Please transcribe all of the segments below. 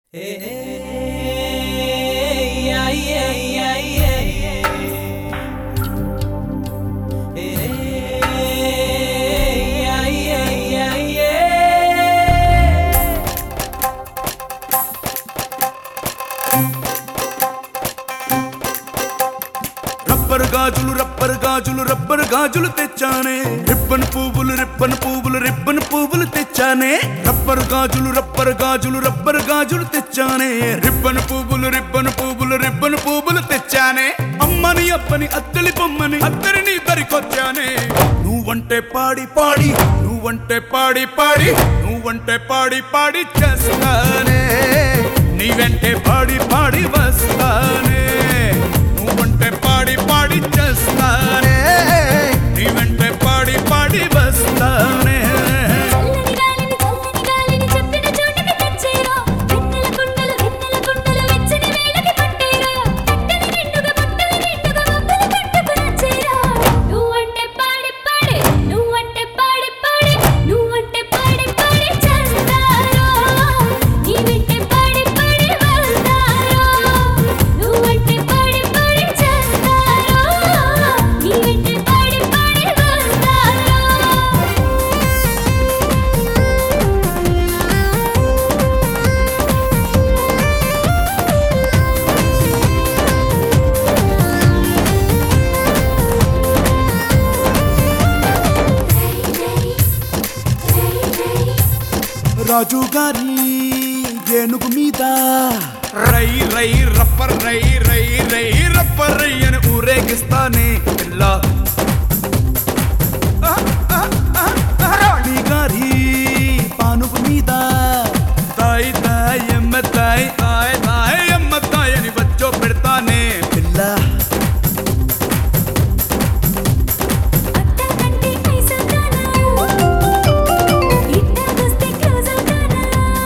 rubber గాజులు rubber గాజులు rubber గాజులు తెచ్చానే రిబ్బన్ పువ్వులు రిబ్బన్ పువ్వులు రిబ్బన్ పువ్వులు తెచ్చానే రబ్బర్ గాజులు రబ్బర్ గాజులు రబ్బర్ గాజులు తెచ్చానే రిబ్బన్ పువ్వులు రిబ్బన్ పువ్వులు రిబ్బన్ పువ్వులు తెచ్చానే అమ్మని అప్పని అత్తలి బొమ్మని అత్తరిని దరికొచ్చానే నువ్వంటే పాడి పాడి నువ్వంటే పాడి పాడి నువ్వంటే పాడి పాడి చేస్తానే నీ వెంటే పాడి పాడి వస్తానే నువ్వంటే పాడి పాడి చేస్తానే నీ వెంటే పాడి పాడి వస్తానే చల్లని గాలిని చల్లని గాలిని చెప్పిన చోటికి తెచ్చేరా వెన్నెల కుండలు వెన్నెల కుండలు వెచ్చని వేళకి పట్టేరా కట్టెల నిండుగా బుట్టల నిండుగా మబ్బులు కట్టుకు నచ్చేరా నువ్వంటే పాడి పాడి నువ్వంటే పాడి పాడి నువ్వంటే పాడి పాడి చేస్తారా నీ వెంటే పాడి పాడి వెళ్తారా నువ్వంటే పాడి పాడి చేస్తారా నీ వెంటే పాడి పాడి వెళ్తారా రాజు గారి ఏనుగు మీద రై రై రప్పర్ రై రై రై రప్పర్ రై అని ఊరేగిస్తానే పిల్ల ఆ, ఆ, ఆ, ఆ, రాణి గారి పానుగు మీద తాయి తాయి ఎమ్మ తాయి తాయి తాయి ఎమ్మ తాయి అని వచ్చో పెడతానే పిల్ల అత్త కంటే ఐసల్దానా ఇట్టకొస్తే క్లోజ్ అవుతానా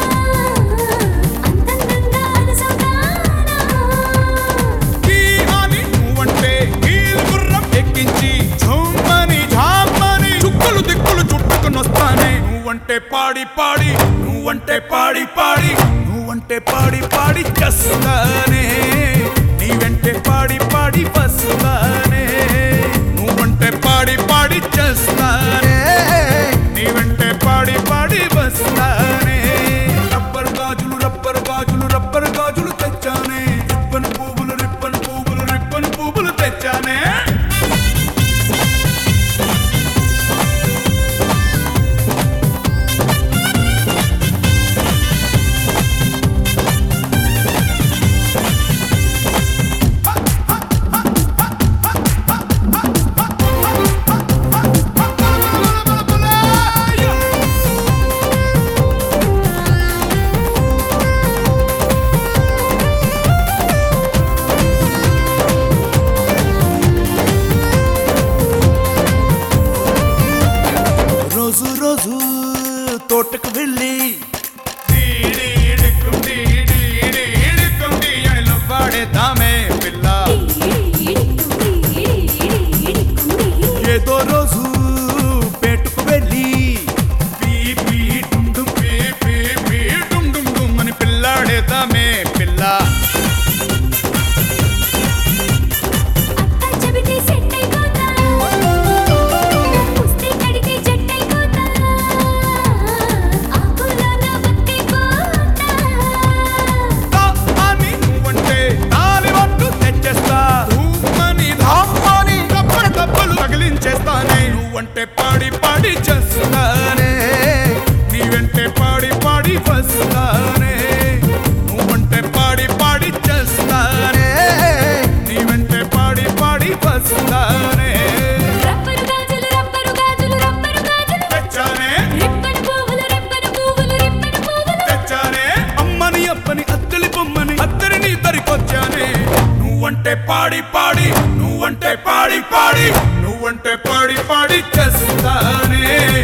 అంతందంగా అలసవుతానా ఈ అని నువ్వంటే ఈ గుర్రం ఎక్కించి ఝుమ్మని ఝామ్మని చుక్కలు దిక్కులు చుట్టుకునొస్తానే నువ్వంటే పాడి పాడి నువ్వంటే పాడి పాడి నువ్వంటే పాడి పాడి చేస్తానే నీ వెంటే పాడి పాడి వస్తానే నువ్వంటే పాడి పాడి చేస్తానే నీ వెంటే పాడి పాడి వస్తానే రబ్బర్ గాజులు రబ్బర్ గాజులు రబ్బర్ గాజులు తెచ్చానే రిబ్బన్ పువ్వులు రిబ్బన్ పువ్వులు రిబ్బన్ పువ్వులు తెచ్చానే రోజు రోజు తోటకు వెళ్ళి వాడేద్దామే పిల్ల ఏదో రోజు పేటుకు వెళ్ళి పీ పీ డుమ్ డుమ్ పీ పీ పీ డుమ్ డుమ్ డుమ్ అని పిల్లాడేద్దామే పిల్ల అత్త చెబితే సెట్ అయిపోతా పుస్తే కడితే జట్ అయిపోతా ఆకులోన బతికిపోతా తా అని నువ్వంటే తాలి వట్టు తెచ్చేస్తా ధూమని ధామ్మని కప్పల కప్పలు తగిలించేస్తానే నువ్వంటే పాడి పాడి చేస్తానే నీ వెంటే పాడి పాడి వస్తానే నువ్వంటే పాడి పాడి చేస్తానే నీ వెంటే పాడి పాడి వస్తానే రబ్బరు గాజులు రబ్బరు గాజులు రబ్బరు గాజులు తెచ్చానే రిబ్బన్ పువ్వులు రిబ్బన్ పువ్వులు రిబ్బన్ పువ్వులు తెచ్చానే అమ్మని అప్పని అత్తలి బొమ్మని అత్తరిని దరికొచ్చానే నువ్వంటే పాడి పాడి నువ్వంటే పాడి పాడి నువ్వంటే పాడి పాడి చేస్తానే